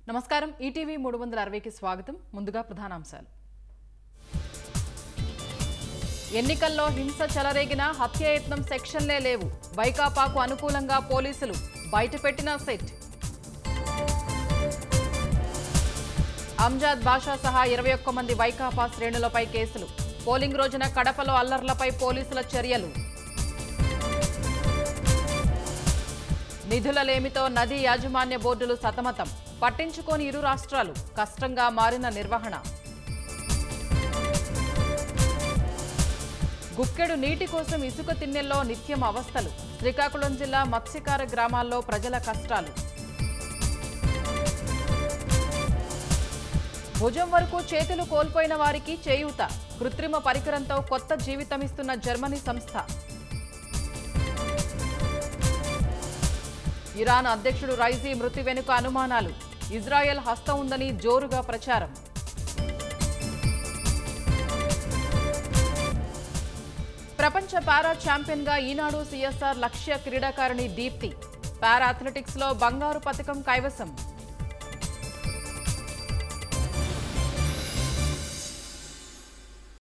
నమస్కారం ఈటీవీ మూడు వందల అరవైకి స్వాగతం ముందుగా ప్రధానాంశాలు ఎన్నికల్లో హింస చెలరేగిన హత్యాయత్నం సెక్షన్లే లేవు వైకాపాకు అనుకూలంగా పోలీసులు బయటపెట్టిన సెట్ అంజాద్ బాషా సహా ఇరవై ఒక్క మంది వైకాపా శ్రేణులపై కేసులు పోలింగ్ రోజున కడపలో అల్లర్లపై పోలీసుల చర్యలు నిధుల లేమితో నదీ యాజమాన్య బోర్డులు సతమతం పట్టించుకోని ఇరు రాష్ట్రాలు కష్టంగా మారిన నిర్వహణ గుక్కెడు నీటి కోసం ఇసుక తిన్నెల్లో నిత్యం అవస్థలు శ్రీకాకుళం జిల్లా మత్స్యకార గ్రామాల్లో ప్రజల కష్టాలు భుజం వరకు చేతులు కోల్పోయిన వారికి చేయూత కృత్రిమ పరికరంతో కొత్త జీవితమిస్తున్న జర్మనీ సంస్థ ఇరాన్ అధ్యక్షుడు రైజీ మృతి వెనుక అనుమానాలు ఇజ్రాయెల్ హస్తం ఉందని జోరుగా ప్రచారం ప్రపంచ పారా ఛాంపియన్గా ఈనాడు సిఎస్ఆర్ లక్ష్య క్రీడాకారిణి దీప్తి పారా అథ్లెటిక్స్లో బంగారు పథకం కైవసం